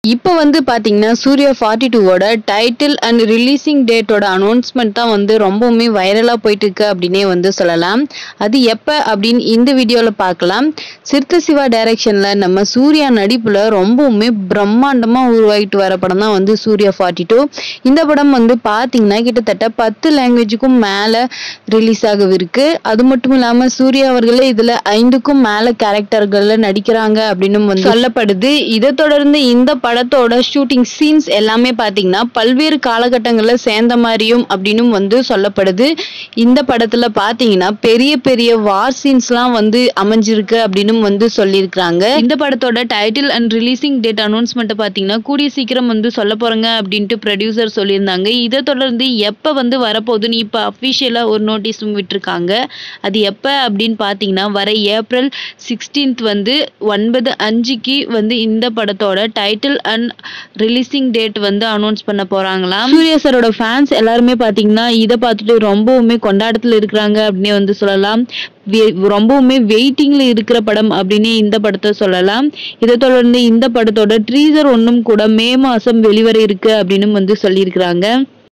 இப்போ வந்து பாத்தீங்கன்னா சூர்யா ஃபார்ட்டி டூவோட டைட்டில் அண்ட் ரிலீசிங் டேட்டோட அனௌன்ஸ்மெண்ட் தான் வந்து ரொம்பவுமே வைரலாக போயிட்டு இருக்கு அப்படின்னே வந்து சொல்லலாம் அது எப்போ அப்படின்னு இந்த வீடியோவில் பார்க்கலாம் சிறுத்தை சிவா டைரக்ஷனில் நம்ம சூர்யா நடிப்பில் ரொம்பவுமே பிரம்மாண்டமாக உருவாகிட்டு வர படம் தான் வந்து சூர்யா ஃபார்ட்டி டூ இந்த படம் வந்து பார்த்தீங்கன்னா கிட்டத்தட்ட பத்து லாங்குவேஜுக்கும் மேலே ரிலீஸ் ஆகவிருக்கு அது மட்டும் இல்லாமல் சூர்யா அவர்களே இதில் ஐந்துக்கும் மேலே கேரக்டர்களில் நடிக்கிறாங்க அப்படின்னு வந்து சொல்லப்படுது இதை தொடர்ந்து இந்த படத்தோட ஷூட்டிங் சீன்ஸ் எல்லாமே பார்த்தீங்கன்னா பல்வேறு காலகட்டங்களில் சேர்ந்த மாதிரியும் அப்படின்னும் வந்து சொல்லப்படுது இந்த படத்தில் பார்த்தீங்கன்னா பெரிய பெரிய வார் சீன்ஸ்லாம் வந்து அமைஞ்சிருக்கு அப்படின்னும் வந்து சொல்லியிருக்கிறாங்க இந்த படத்தோட டைட்டில் அண்ட் ரிலீசிங் டேட் அனௌன்ஸ்மெண்ட்டை பார்த்தீங்கன்னா கூடிய சீக்கிரம் வந்து சொல்ல போகிறாங்க அப்படின்ட்டு ப்ரொடியூசர் சொல்லியிருந்தாங்க இதை தொடர்ந்து எப்போ வந்து வரப்போகுதுன்னு இப்போ அஃபிஷியலாக ஒரு நோட்டீஸும் விட்டுருக்காங்க அது எப்போ அப்படின்னு பார்த்தீங்கன்னா வர ஏப்ரல் சிக்ஸ்டீன்த் வந்து ஒன்பது அஞ்சுக்கு வந்து இந்த படத்தோட டைட்டில் அண்ட் ரிலீசிங் டேட் வந்து அனௌன்ஸ் பண்ண போறாங்களாம் சூர்யா சாரோட ஃபேன்ஸ் எல்லாருமே பார்த்தீங்கன்னா இதை பார்த்துட்டு ரொம்பவுமே கொண்டாட்டத்தில் இருக்கிறாங்க அப்படின்னே வந்து சொல்லலாம் வெ- ரொம்பவுமே வெயிட்டிங்ல இருக்கிற படம் அப்படின்னு இந்த படத்தை சொல்லலாம் இதை தொடர்ந்து இந்த படத்தோட ட்ரீசர் ஒன்றும் கூட மே மாசம் வெளிவர இருக்கு அப்படின்னு வந்து சொல்லியிருக்கிறாங்க